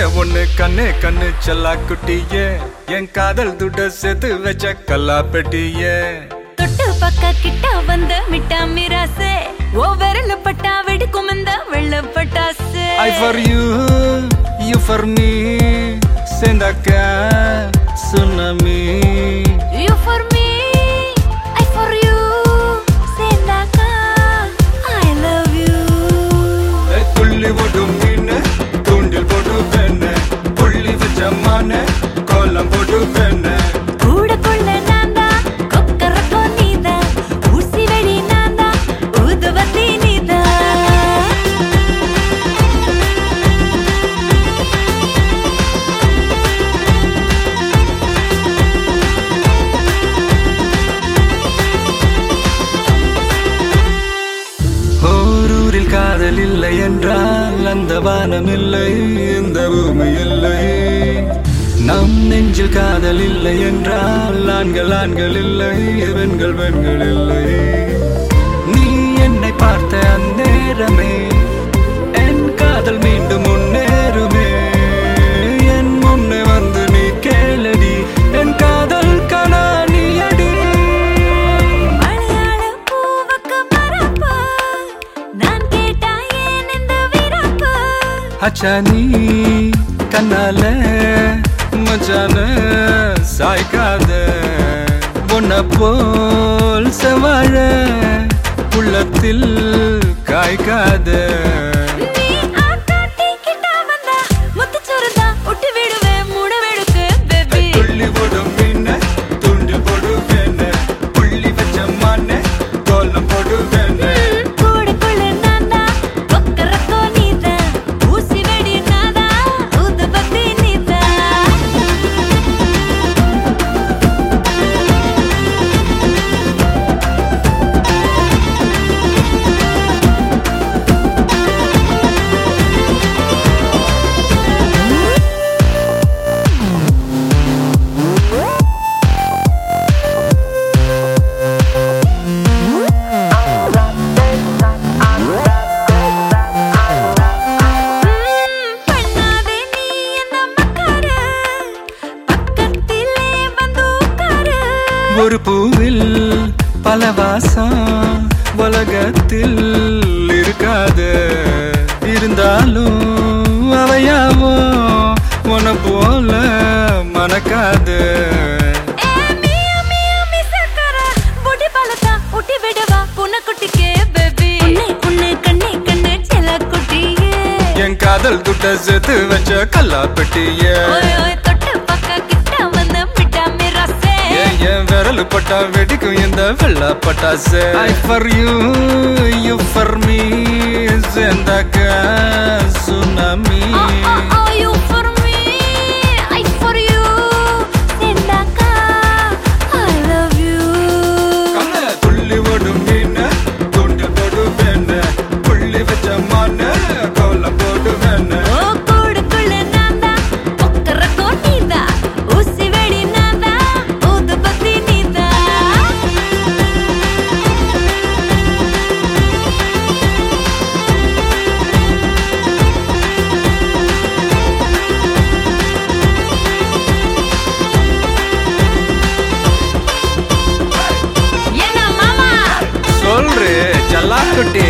ஒண்ணு கண்ணு கண்ணு செல்லா குட்டியே என் காதல் துட்ட சேர்த்து வச்ச கல்லா பெட்டியே தொட்டு பக்க கிட்ட வந்த மிட்டா மிராசே ஓ விரல் பட்டா வெடிக்கும் இந்த வெள்ள பட்டாசு I for you you for me சேர்ந்தாக்க tsunami you for me I for you சேர்ந்தாக்கா ஐ லவ் யூ துள்ளி போடும் மீன் தூண்டில் போட்டு பெண்ணு புள்ளி வச்ச மான கோலம் போட்டு பெண்ணு கூட கொள்ள நான்தா கொக்கரக்கோ நீதா ஊசி வெடி நான்தா ஊதுவத்தி நீதா ஓரூரில் காதல் இல்லை என்றால் அந்த வானம் இல்லை இந்த பூமி இல்லை நம் நெஞ்சில் காதல் இல்லை என்றால் ஆண்கள் ஆண்கள் இல்லை பெண்கள் பெண்கள் இல்லை நீ என்னை பார்த்த அந்நேரமே என் காதல் மீண்டும் முன்னேறுமே என் முன்னே வந்து நீ கேளடி என் காதல் கணானியடி மலையாள பூவுக்கு மரப்பு நான் கேட்டா ஏன் இந்த விரப்பு அச்சா நீ கண்ணால மச்சான சாய்க்காத பொன்ன போல் செவாழ உள்ளத்தில் காய்க்காத நீ ஆட்டாட்டி கிட்ட வந்தா முத்துச்சோறுதா விட்டு விடுவேன் மூட வெடுக்கு பேபி துள்ளி போடும் மீன துண்டில் போடுவேன் புள்ளி வச்ச மான கோலம் போடுவேன் கூடக்குள்ள நான்தா கொக்கரக்கோ நீதா ஊசி வெடி நாதா ஊதுபத்தி நீதா ம், பண்ணாதே நீ என்ன மக்காரு பக்கத்திலே வந்து உட்காரு ஒரு பூவில் பல வாசம் உலகத்தில் இருக்காது இருந்தாலும் அவையாவோ உன போல மணக்காது ஏ மியா மியா மிசக்கர பொடி பழத்தா ஊட்டி விடவா புனக்குட்டிக்கே பேபி உன்னை உன்னை கண்ணே கண்ணே செல்ல குட்டியே என் காதல் துட்ட சேர்த்து வச்ச கல்லா பெட்டிய ஓய் ஓய் தொட்டு பக்க கிட்ட வந்த மிட்டா மிராசே ஏன் என் விரல் பட்டா வெடிக்கும் இந்த வெள்ள பட்டாசு I for you you for me சேர்ந்தாக்க சுனாமி ஆ ஆ ஆ you for me I for you செண்டாக்கா ஐ லவ் யூ கண்ண துள்ளி ஓடும் மீன் தூண்டில் போடுவேன் புள்ளி வச்ச மான கோலம் போடுவேன் ஓ கூடுக்குள்ள நான்தா கொக்கரக்கோ நீதா ஊசி வெடி நான்தா ஊதுபத்தி நீதா என்ன மாமா சொல்று ஜல்லாக்குட்டி